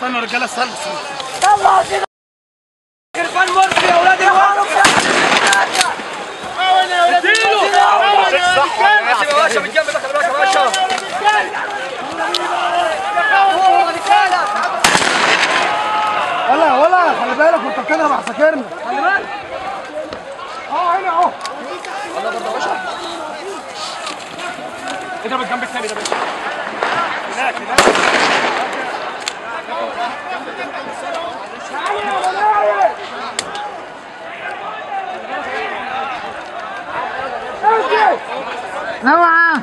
استنوا يا رجاله استنوا طلع كده خرفان مرسي يا ولاد الواد صح ماشي يا باشا من جنب ده خلي بالك يا باشا ولا ولا خلي بالك وانت بتضرب عساكرنا خلي بالك اه هنا اهو الله برضه يا باشا اضرب الجنب الثاني ده باشا هناك هناك اوعى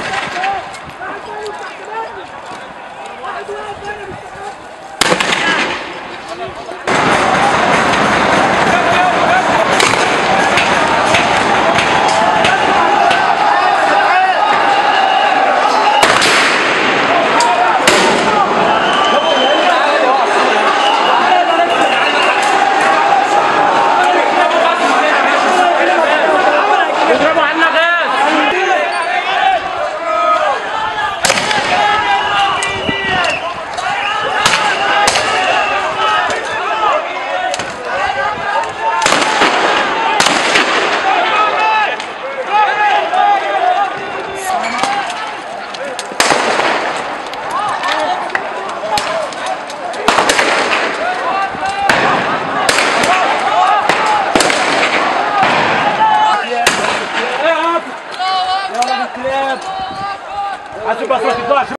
اضربوا عنا غاز عشان بس ما تطلعش